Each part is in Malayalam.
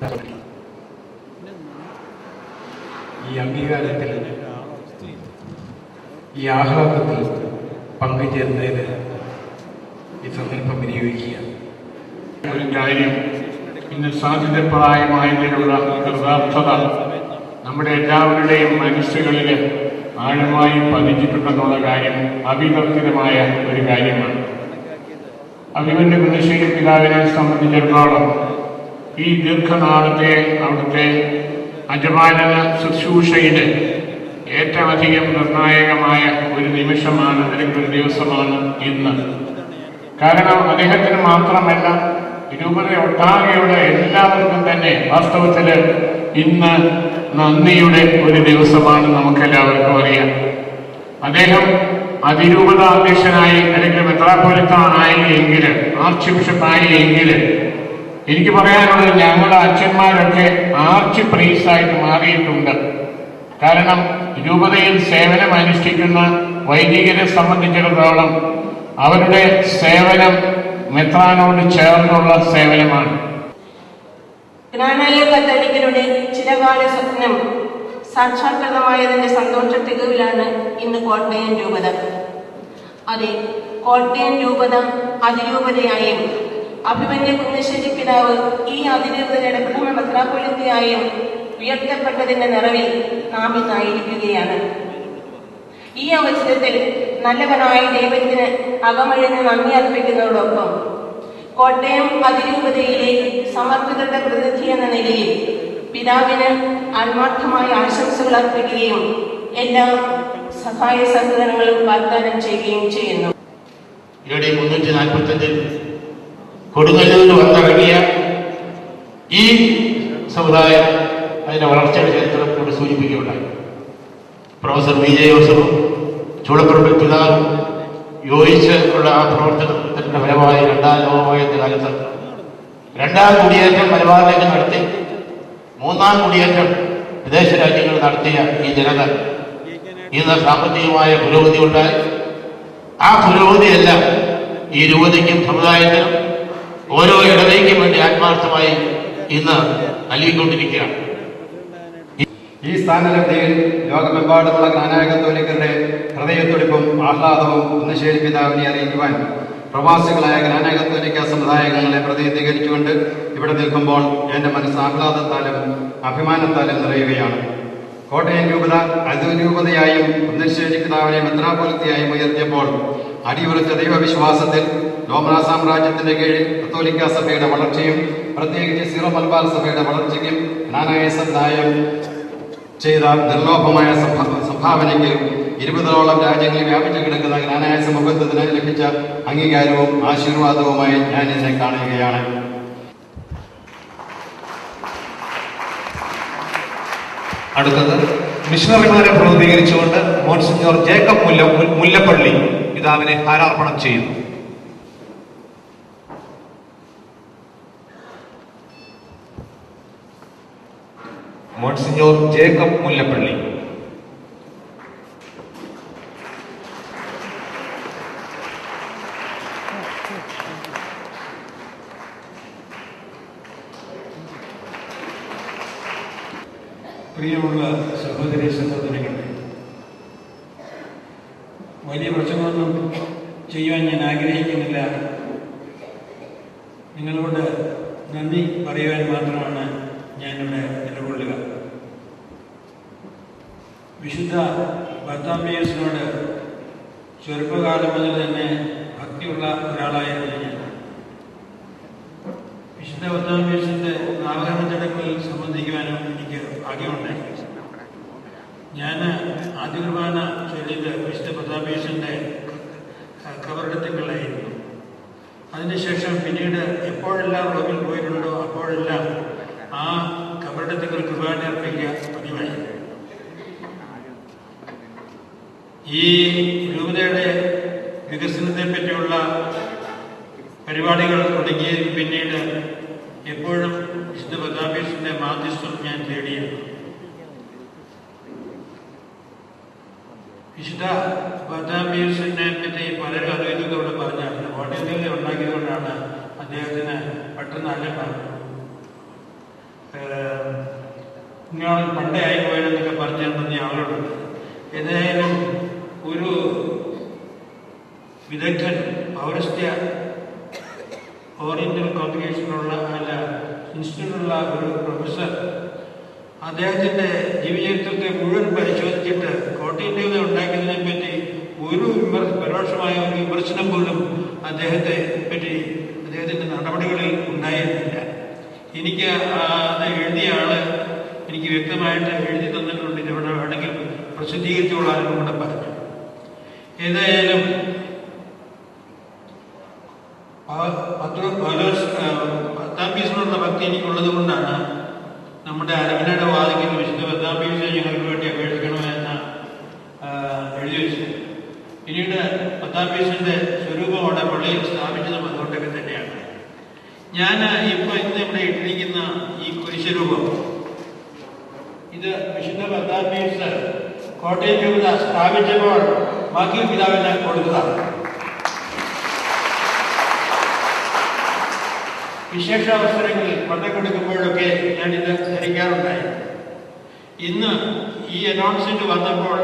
ഈ അംഗീകാരത്തിൽ ഈ ആഹ്ലാദത്തിൽ പങ്കുചേർന്നതിന് ഈ സന്ദർഭം വിനിയോഗിക്കുക ഒരു കാര്യം ഇന്ന് സാധ്യതപ്രായമായതിലുള്ള കൃതാർത്ഥത നമ്മുടെ എല്ലാവരുടെയും മനസ്സുകളിൽ ആഴമായി പതിച്ചിട്ടുണ്ടെന്നുള്ള കാര്യം അവിവർത്തിതമായ ഒരു കാര്യമാണ് അഭിമന്യ കുന്നശ്ശേരി പിതാവിനെ സംബന്ധിച്ചിടത്തോളം ഈ ദീർഘനാളത്തെ അവിടുത്തെ അജപാലന ശുശ്രൂഷയിൽ ഏറ്റവും അധികം നിർണായകമായ ഒരു നിമിഷമാണ് അല്ലെങ്കിൽ ഒരു ദിവസമാണ് ഇന്ന് കാരണം അദ്ദേഹത്തിന് മാത്രമല്ല രൂപത ഒട്ടാകെയുള്ള എല്ലാവർക്കും തന്നെ വാസ്തവത്തിൽ ഇന്ന് നന്ദിയുടെ ഒരു ദിവസമാണ് നമുക്കെല്ലാവർക്കും അറിയാം അദ്ദേഹം അതിരൂപത അധ്യക്ഷനായി അല്ലെങ്കിൽ മെത്രാപ്പൊലിത്ത ആയി എങ്കിൽ ആർച്ച് ബിഷപ്പായി എങ്കിൽ എനിക്ക് പറയാനുള്ളത് ഞങ്ങളുടെ അച്ഛന്മാരൊക്കെ ആർച്ച് പ്രീസായിട്ട് മാറിയിട്ടുണ്ട് കാരണം രൂപതയിൽ സേവനം അനുഷ്ഠിക്കുന്ന വൈദികരെ സംബന്ധിച്ചിടത്തോളം അവരുടെ സേവനം മെത്രാനോട് ചേർന്നുള്ള സേവനമാണ് ജ്ഞാനായ കത്തോലിക്കരുടെ ചിരകാല സ്വപ്നം സാക്ഷാത്കൃതമായതിന്റെ സന്തോഷ തികവിലാണ് ഇന്ന് കോട്ടയം രൂപത അതെ കോട്ടയം രൂപത അതിരൂപതയായും അഭിമന്യ കുന്നശ്ശേരി പിതാവ് ഈ അതിരൂപതയുടെ പ്രഥമ മെത്രാപ്പൊലിത്തയായും ഉയർത്തപ്പെട്ടതിന്റെ നിറവിൽ നാം ഇന്നായിരിക്കുകയാണ് ഈ അവസരത്തിൽ നല്ലവനായ ദൈവത്തിന് അകമഴിഞ്ഞ് നന്ദി അർപ്പിക്കുന്നതോടൊപ്പം കോട്ടയം അതിരൂപതയിലെ സമർപ്പിതരുടെ പ്രതിനിധി എന്ന നിലയിൽ പിതാവിന് ആത്മാർത്ഥമായ ആശംസകൾ അർപ്പിക്കുകയും എല്ലാ സഹായ സഹകരണങ്ങളും വാഗ്ദാനം ചെയ്യുകയും ചെയ്യുന്നു എ ഡി മുന്നൂറ്റി നാൽപ്പത്തഞ്ചിൽ കൊടുങ്ങല്ലൂരിൽ വന്നിറങ്ങിയ ഈ സമുദായം അതിന്റെ വളർച്ചയുടെ ചരിത്രം ഇവിടെ സൂചിപ്പിക്കുകയുണ്ടായി പ്രൊഫസർ വി ജെ ജോസഫും ചൂളപ്പറമ്പിൽ പിതാവും യോജിച്ച് ഉള്ള ആ പ്രവർത്തനത്തിന്റെ ഫലമായി രണ്ടാം ലോകമഹായുദ്ധ കാലത്ത് രണ്ടാം കുടിയേറ്റം മലബാറിലേക്ക് നടത്തി മൂന്നാം കുടിയേറ്റം വിദേശ രാജ്യങ്ങൾ നടത്തിയ ഈ ജനത ഇന്ന് സാമ്പത്തികമായ പുരോഗതി ഉണ്ടായി ആ പുരോഗതിയെല്ലാം ഈ രൂപതയ്ക്കും സമുദായത്തിനും ഓരോ ഇടവയ്ക്കും വേണ്ടി ആത്മാർത്ഥമായി ഇന്ന് നൽകിക്കൊണ്ടിരിക്കുകയാണ് ഈ സ്ഥാനലബ്ധിയിൽ ലോകമെമ്പാടുമുള്ള ജ്ഞാനായ കത്തോലിക്കരുടെ ഹൃദയത്തുടിപ്പും ആഹ്ലാദവും കുന്നശ്ശേരി പിതാവിനെ അറിയിക്കുവാൻ പ്രവാസികളായ ജ്ഞാനായ കത്തോലിക്ക സമുദായങ്ങളെ പ്രതിനിധീകരിച്ചുകൊണ്ട് ഇവിടെ നിൽക്കുമ്പോൾ എൻ്റെ മനസ്സ് ആഹ്ലാദത്താലും അഭിമാനത്താലും നിറയുകയാണ് കോട്ടയം രൂപത അതിരൂപതയായും കുന്നശ്ശേരി പിതാവിനെ മെത്രാപോലിത്തയായും ഉയർത്തിയപ്പോൾ അടിയുറച്ച ദൈവവിശ്വാസത്തിൽ ലോമന സാമ്രാജ്യത്തിന്റെ കീഴിൽ കത്തോലിക്ക സഭയുടെ വളർച്ചയും പ്രത്യേകിച്ച് സീറോ മലബാർ സഭയുടെ വളർച്ചയ്ക്കും ജ്ഞാനായ സമുദായം ചെയ്ത നിർലോഭമായ സംഭ- സംഭാവനയ്ക്ക് ഇരുപതോളം രാജ്യങ്ങളിൽ വ്യാപിച്ചു കിടക്കുന്ന ജ്ഞാനായ സമൂഹത്തിന് ലഭിച്ച അംഗീകാരവും ആശീർവാദവുമായി ഞാൻ ഇതിനെ കാണുകയാണ് അടുത്തത് മിഷണറിമാരെ പ്രതിനിധീകരിച്ചുകൊണ്ട് മോൺസിഞ്ഞോർ ജേക്കബ് മുല്ല മുല്ലപ്പള്ളി പിതാവിനെ ഹാരാർപ്പണം ചെയ്യുന്നു മോൺസിഞ്ഞോർ ജേക്കബ് മുല്ലപ്പള്ളി പ്രിയമുള്ള സഹോദരി സഹോദരികളെ വലിയ പ്രസംഗമൊന്നും ചെയ്യുവാൻ ഞാൻ ആഗ്രഹിക്കുന്നില്ല നിങ്ങളോട് നന്ദി പറയുവാൻ മാത്രമാണ് ഞാനിവിടെ നിലകൊള്ളുക വിശുദ്ധ ബത്താമിയസിനോട് ചെറുപ്പകാലം മുതൽ തന്നെ ഭക്തിയുള്ള ഒരാളായിരുന്നു ഞാൻ വിശുദ്ധ ബത്താമിയസിന്റെ നാമകരണ ചടങ്ങുകളിൽ സംബന്ധിക്കുവാനും എനിക്ക് ഭാഗ്യമുണ്ടായി ഞാൻ ആദ്യ കുർബാന ചൊല്ലിയത് വിശുദ്ധ പ്രതാപേശന്റെ കബറെടുത്തുകളായിരുന്നു അതിനുശേഷം പിന്നീട് എപ്പോഴെല്ലാം റോമിൽ പോയിട്ടുണ്ടോ അപ്പോഴെല്ലാം ആ കബറെടുത്തുകൾ കുർബാന അർപ്പിക്കുക പതിവായി ഈ രൂപതയുടെ വികസനത്തെ പറ്റിയുള്ള പരിപാടികൾ തുടങ്ങിയതിന് പിന്നീട് എപ്പോഴും വിശുദ്ധ പ്രതാപേശന്റെ മാധ്യസ്ഥം ഞാൻ തേടിയിരുന്നു വിശുദ്ധ ബദാമീസിനെ പറ്റി പലരും അദ്വൈതമൊക്കെ ഇവിടെ പറഞ്ഞാണ് കോട്ടയത്തിൽ ഉണ്ടാക്കിയതുകൊണ്ടാണ് അദ്ദേഹത്തിന് പെട്ടെന്ന് അല്ലം ഇയാൾ പണ്ടേ ആയിപ്പോയെന്നൊക്കെ പറഞ്ഞു തന്നെ ആളുകളുണ്ട് ഏതായാലും ഒരു വിദഗ്ധൻ പൗരസ്ത്യ ഓറിയന്റൽ കോൺഗ്രിഗേഷനുള്ള അല്ല ഇൻസ്റ്റിറ്റ്യൂട്ടിലുള്ള ഒരു പ്രൊഫസർ അദ്ദേഹത്തിന്റെ ജീവചരിത്രത്തെ മുഴുവൻ പരിശോധിച്ചിട്ട് കോട്ടയം ദേവത ഉണ്ടാക്കിയതിനെ പറ്റി ഒരു വിമർ പരോക്ഷമായ ഒരു വിമർശനം പോലും അദ്ദേഹത്തെ പറ്റി അദ്ദേഹത്തിന്റെ നടപടികളിൽ ഉണ്ടായിരുന്നില്ല എനിക്ക് ആ അത് എഴുതിയ ആള് എനിക്ക് വ്യക്തമായിട്ട് എഴുതി തന്നിട്ടുണ്ട് ഇവിടെ വേണമെങ്കിൽ പ്രസിദ്ധീകരിച്ചുകൊള്ളാനും കൂടെ പറഞ്ഞു ഏതായാലും പ- പത്ര പൗലോസ്, ആ, പത്താം പീസിനുള്ള ഭക്തി എനിക്കുള്ളത് കൊണ്ടാണ് നമ്മുടെ അരവിനയുടെ വാദിക്കുന്ന വിശുദ്ധ പത്താം പീസ് ഞങ്ങൾക്ക് വേണ്ടി അപേക്ഷിക്കണമെന്ന് ആ, എഴുതി വെച്ചു പിന്നീട് പത്താം പീസിന്റെ സ്വരൂപം അവിടെ പള്ളിയിൽ സ്ഥാപിച്ചതും അതുകൊണ്ടൊക്കെ തന്നെയാണ് ഞാൻ ഇപ്പൊ ഇന്ന് ഇവിടെ ഇട്ടിരിക്കുന്ന ഈ കുരിശരൂപം ഇത് വിശുദ്ധ പത്താം പീസ് കോട്ടയം രൂപത സ്ഥാപിച്ചപ്പോൾ ബാക്കി പിതാവിന് കൊടുത്തതാണ് വിശേഷ അവസരങ്ങളിൽ പണ്ടക്കെടുക്കുമ്പോഴൊക്കെ ഞാനിത് ധരിക്കാറുണ്ടായി ഇന്ന് ഈ അനൗൺസ്മെന്റ് വന്നപ്പോൾ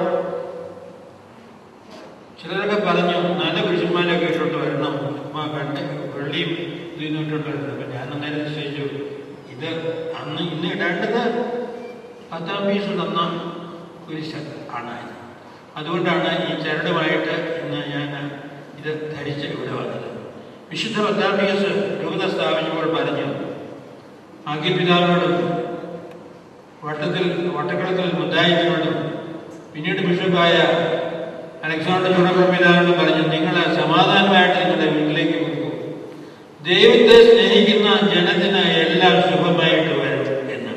ചിലരൊക്കെ പറഞ്ഞു നല്ല പുരുഷന്മാരൊക്കെ ഇട്ടോട്ട് വരണം ആ കണ്ട് വെള്ളിയും ഇതിനും ഇട്ടോട്ട് വരണം അപ്പൊ ഞാൻ അന്നേരം നിശ്ചയിച്ചു ഇത് അന്ന് ഇന്ന് ഇടേണ്ടത് പത്താം പീസ് തന്ന കുരിശ ആണ് അതുകൊണ്ടാണ് ഈ ചരടുമായിട്ട് ഇന്ന് ഞാൻ ഇത് ധരിച്ച് ഇവിടെ വന്നത് വിശുദ്ധ പത്താം പീസ് രൂപത സ്ഥാപിച്ചപ്പോൾ പറഞ്ഞു ആദ്യ പിതാവിനോടും വട്ടത്തിൽ വട്ടക്കുളത്തിൽ മുദ്ദായിനോടും പിന്നീട് ബിഷപ്പായ അലക്സാണ്ടർ ചുടപ്പുറ പിതാവിനോട് പറഞ്ഞു നിങ്ങൾ സമാധാനമായിട്ട് നിങ്ങളുടെ വീട്ടിലേക്ക് പോകും ദൈവത്തെ സ്നേഹിക്കുന്ന ജനത്തിന് എല്ലാം ശുഭമായിട്ട് വരും എന്ന്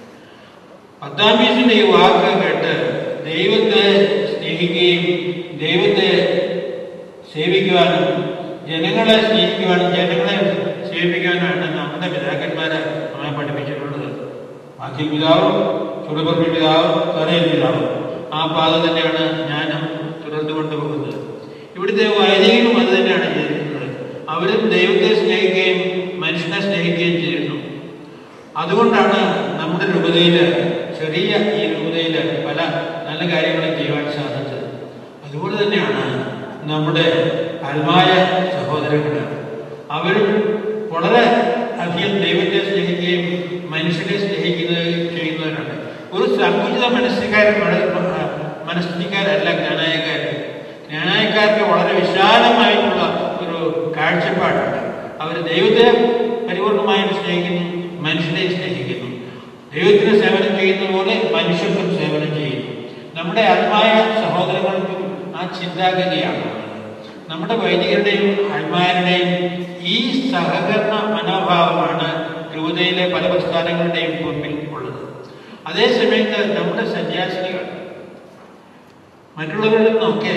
പത്താം പീസിന്റെ ഈ വാക്ക് കേട്ട് ദൈവത്തെ സ്നേഹിക്കുകയും ദൈവത്തെ സേവിക്കുവാനും ജനങ്ങളെ സ്നേഹിക്കുവാനും ജനങ്ങളെ സേവിക്കുവാനുമാണ് നമ്മുടെ പിതാക്കന്മാരെ നമ്മളെ പഠിപ്പിച്ചിട്ടുള്ളത് ബാക്കി പിതാവും ചുടുപറമ്പി പിതാവും കരയിൽ പിതാവും ആ പാത തന്നെയാണ് ഞാനും തുടർന്നു കൊണ്ടുപോകുന്നത് ഇവിടുത്തെ വൈദികനും അത് തന്നെയാണ് ചെയ്തിരുന്നത് അവരും ദൈവത്തെ സ്നേഹിക്കുകയും മനുഷ്യനെ സ്നേഹിക്കുകയും ചെയ്യുന്നു അതുകൊണ്ടാണ് നമ്മുടെ രൂപതയിൽ ചെറിയ ഈ രൂപതയിൽ പല നല്ല കാര്യങ്ങളും ചെയ്യുവാൻ സാധിച്ചത് അതുപോലെ തന്നെയാണ് നമ്മുടെ അൽമായ സഹോദരങ്ങൾ അവരും വളരെ അധികം ദൈവത്തെ സ്നേഹിക്കുകയും മനുഷ്യനെ സ്നേഹിക്കുകയും ചെയ്യുന്നവരാണ് ഒരു സങ്കുചിത മനസ്സിക്കാരൻ മനസ്ഥിതിക്കാരല്ല ജ്ഞാനായക്കാർ ജ്ഞാനായക്കാർക്ക് വളരെ വിശാലമായിട്ടുള്ള ഒരു കാഴ്ചപ്പാടുണ്ട് അവർ ദൈവത്തെ പരിപൂർണമായും സ്നേഹിക്കുന്നു മനുഷ്യനെ സ്നേഹിക്കുന്നു ദൈവത്തിന് സേവനം ചെയ്യുന്ന പോലെ മനുഷ്യർക്കും സേവനം ചെയ്യുന്നു നമ്മുടെ ആത്മായ സഹോദരങ്ങൾക്കും ആ ചിന്താഗതിയാണ് നമ്മുടെ വൈദികരുടെയും ആത്മാരുടെയും ഈ സഹകരണ മനോഭാവമാണ് രൂപതയിലെ പല പ്രസ്ഥാനങ്ങളുടെയും മുമ്പിൽ ഉള്ളത് അതേസമയത്ത് നമ്മുടെ സന്യാസിനികൾ മറ്റുള്ളവരിൽ നിന്നൊക്കെ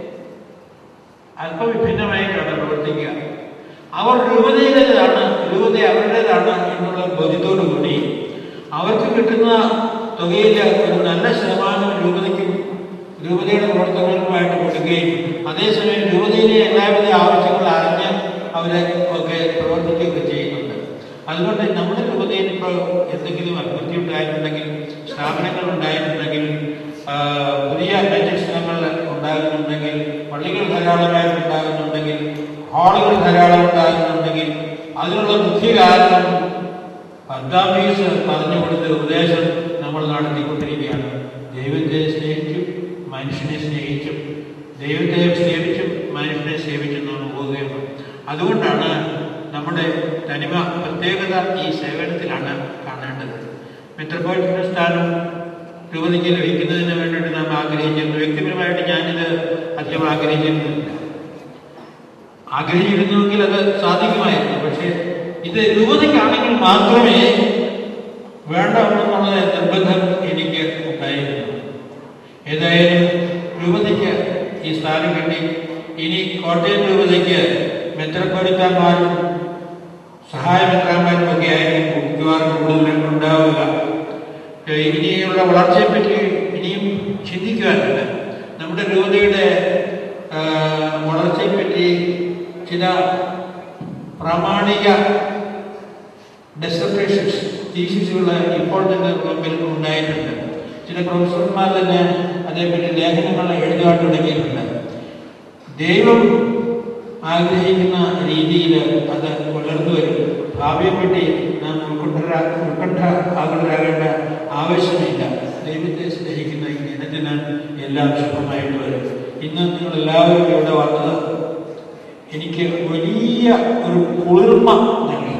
അല്പവിഭിന്നമായിട്ടാണ് പ്രവർത്തിക്കുക അവർ രൂപതയുടേതാണ് രൂപത അവരുടേതാണ് എന്നുള്ള ബോധ്യത്തോടു കൂടി അവർക്ക് കിട്ടുന്ന തുകയിൽ ഒരു നല്ല ശതമാനം രൂപതയ്ക്കും രൂപതയുടെ പ്രവർത്തനങ്ങൾക്കുമായിട്ട് കൊടുക്കുകയും അതേസമയം രൂപതയിലെ എല്ലാവിധ ആവശ്യങ്ങൾ അറിഞ്ഞ് അവരെ ഒക്കെ പ്രവർത്തിക്കുകയൊക്കെ ചെയ്യുന്നുണ്ട് അതുകൊണ്ട് നമ്മുടെ രൂപതയിൽ ഇപ്പോൾ എന്തെങ്കിലും അഭിവൃദ്ധി ഉണ്ടായിട്ടുണ്ടെങ്കിൽ സ്ഥാപനങ്ങൾ ഉണ്ടായിട്ടുണ്ടെങ്കിൽ ആ, പുതിയ ലക്ഷ്യങ്ങൾ ഉണ്ടാകുന്നുണ്ടെങ്കിൽ പള്ളികൾ ധാരാളമായിട്ട് ഉണ്ടാകുന്നുണ്ടെങ്കിൽ ഹാളുകൾ ധാരാളം ഉണ്ടാകുന്നുണ്ടെങ്കിൽ അതിനുള്ള മുഖ്യ കാരണം പത്താം പീസ് പറഞ്ഞു കൊടുത്ത ഉപദേശം നമ്മൾ നടത്തിക്കൊണ്ടിരിക്കുകയാണ് ദൈവത്തെ സ്നേഹിച്ചും മനുഷ്യനെ സ്നേഹിച്ചും ദൈവത്തെ സേവിച്ചും മനുഷ്യനെ സേവിച്ചും നമ്മൾ പോവുകയാണ് അതുകൊണ്ടാണ് നമ്മുടെ തനിമ പ്രത്യേകത ഈ സേവനത്തിലാണ് കാണേണ്ടത് മെത്രപ്പോളിറ്റൻ സ്ഥാനം രൂപതയ്ക്ക് ലഭിക്കുന്നതിന് വേണ്ടിയിട്ട് നാം ആഗ്രഹിച്ചിരുന്നു വ്യക്തിപരമായിട്ട് ഞാനിത് അധികം ആഗ്രഹിച്ചിരുന്നില്ല ആഗ്രഹിച്ചിരുന്നുവെങ്കിൽ അത് സാധിക്കുമായിരുന്നു പക്ഷേ ഇത് രൂപതയ്ക്കാണെങ്കിൽ മാത്രമേ വേണ്ടാമെന്നുള്ള നിർബന്ധം എനിക്ക് ഉണ്ടായിരുന്നു ഏതായാലും രൂപതയ്ക്ക് ഈ സ്ഥാനം കിട്ടി ഇനി കോട്ടയം രൂപതയ്ക്ക് മെത്രപ്പൊലിത്താന്മാരും സഹായമെത്രാന്മാരും ഒക്കെ ആയിരിക്കും മിക്കവാറും കൂടുതൽ ഉണ്ടാവുക ഏഹ് ഇനിയുള്ള വളർച്ചയെപ്പറ്റി ഇനിയും ചിന്തിക്കുവാനുണ്ട് നമ്മുടെ രൂപതയുടെ ആഹ്, വളർച്ചയെപ്പറ്റി ചില പ്രാമാണിക ഡെസർട്ടേഷൻസ് തീസിസുകൾ ഇപ്പോൾ തന്നെ മുമ്പിൽ ഉണ്ടായിട്ടുണ്ട് ചില പ്രൊഫസർമാർ തന്നെ അതേപറ്റി ലേഖനങ്ങൾ എഴുതാൻ തുടങ്ങിയിട്ടുണ്ട് ദൈവം ആഗ്രഹിക്കുന്ന രീതിയിൽ അത് വളർന്നു വരും ഭാവിയെപ്പറ്റി നാം ഉത്കണ്ഠ ഉത്കണ്ഠ ആകുലരാകേണ്ട ആവശ്യമില്ല ദൈവത്തെ സ്നേഹിക്കുന്ന ഈ ദിനത്തിന് എല്ലാം ശുഭമായിട്ട് വരും ഇന്ന് നിങ്ങൾ എല്ലാവരും ഇവിടെ വന്നത് എനിക്ക് വലിയ ഒരു കുളിർമ നൽകി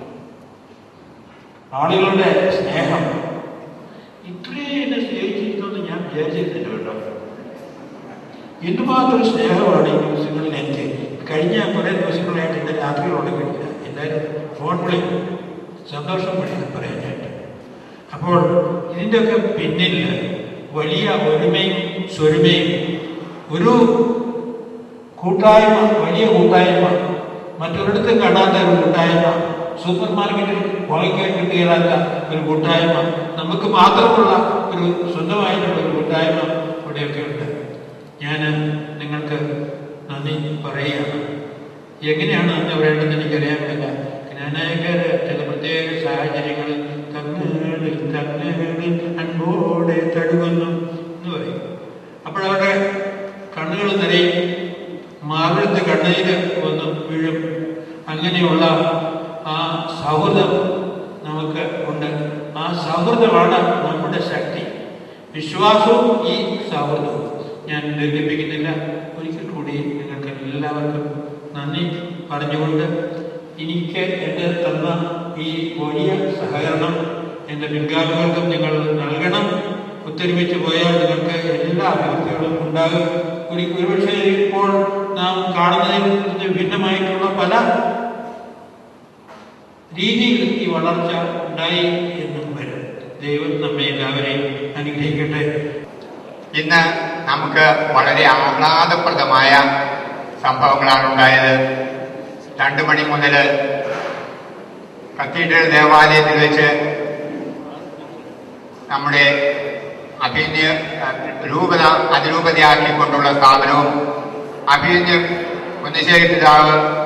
ആളുകളുടെ സ്നേഹം ഇത്രയും എന്നെ സ്നേഹിച്ചിരിക്കുമെന്ന് ഞാൻ വിചാരിച്ചിട്ടില്ല കേട്ടോ എന്തുമാത്രം സ്നേഹമാണ് ഈ ദിവസങ്ങളിൽ എനിക്ക് കഴിഞ്ഞ കുറേ ദിവസങ്ങളായിട്ട് എൻ്റെ രാത്രികൾ ഉടങ്ങിയില്ല എല്ലാവരും ഫോൺ വിളി സന്തോഷം വിളിക്കാൻ പറയാനായിട്ട് അപ്പോൾ ഇതിൻ്റെയൊക്കെ പിന്നിൽ വലിയ ഒരുമയും സ്വരുമയും ഒരു കൂട്ടായ്മ വലിയ കൂട്ടായ്മ മറ്റൊരിടത്തും കാണാത്ത ഒരു കൂട്ടായ്മ സൂപ്പർ മാർക്കറ്റിൽ വാങ്ങിക്കാൻ കിട്ടിയാത്ത ഒരു കൂട്ടായ്മ നമുക്ക് മാത്രമുള്ള ഒരു സ്വന്തമായിട്ടുള്ള ഒരു കൂട്ടായ്മ ഇവിടെയൊക്കെ ഉണ്ട് ഞാൻ നിങ്ങൾക്ക് നന്ദി പറയുകയാണ് എങ്ങനെയാണ് നന്ദി പറയേണ്ടതെന്ന് എനിക്കറിയാൻ പറ്റില്ല ജ്ഞാനായക്കാര് ചില പ്രത്യേക സാഹചര്യങ്ങളിൽ തന്നുകളിൽ തന്നുകളിൽ അൻപോടെ തഴുകുന്നു എന്ന് പറയും അപ്പോഴവരുടെ കണ്ണുകൾ നിറയും മാറിടത്ത് കണ്ണീര് വന്ന് വീഴും അങ്ങനെയുള്ള ആ സൗഹൃദം നമുക്ക് ഉണ്ട് ആ സൗഹൃദമാണ് നമ്മുടെ ശക്തി വിശ്വാസവും ഈ സൗഹൃദവും ഞാൻ ദീർഘിപ്പിക്കുന്നില്ല ഒരിക്കൽ കൂടി നിങ്ങൾക്ക് എല്ലാവർക്കും നന്ദി പറഞ്ഞുകൊണ്ട് എനിക്ക് എൻ്റെ തന്ന ഈ വലിയ സഹകരണം എൻ്റെ പിൻഗാമികൾക്കും നിങ്ങൾ നൽകണം ഒത്തൊരുമിച്ച് പോയാൽ നിങ്ങൾക്ക് എല്ലാ അഭിവൃദ്ധികളും ഉണ്ടാകും ഒരു ഒരുപക്ഷെ ഇപ്പോൾ നാം കാണുന്നതിൽ നിന്ന് ഭിന്നമായിട്ടുള്ള പല രീതിയിൽ ഈ വളർച്ച ഉണ്ടായി എന്നും വരും ദൈവം നമ്മെ എല്ലാവരെയും അനുഗ്രഹിക്കട്ടെ ഇന്ന് നമുക്ക് വളരെ ആഹ്ലാദപ്രദമായ സംഭവങ്ങളാണ് ഉണ്ടായത് രണ്ടു മണി മുതൽ കത്തീഡ്രൽ ദേവാലയത്തിൽ വെച്ച് നമ്മുടെ അഭിന്യ രൂപത അതിരൂപതയാക്കിക്കൊണ്ടുള്ള സ്ഥാപനവും അഭിന്യ കുന്നശ്ശേരി പിതാവ്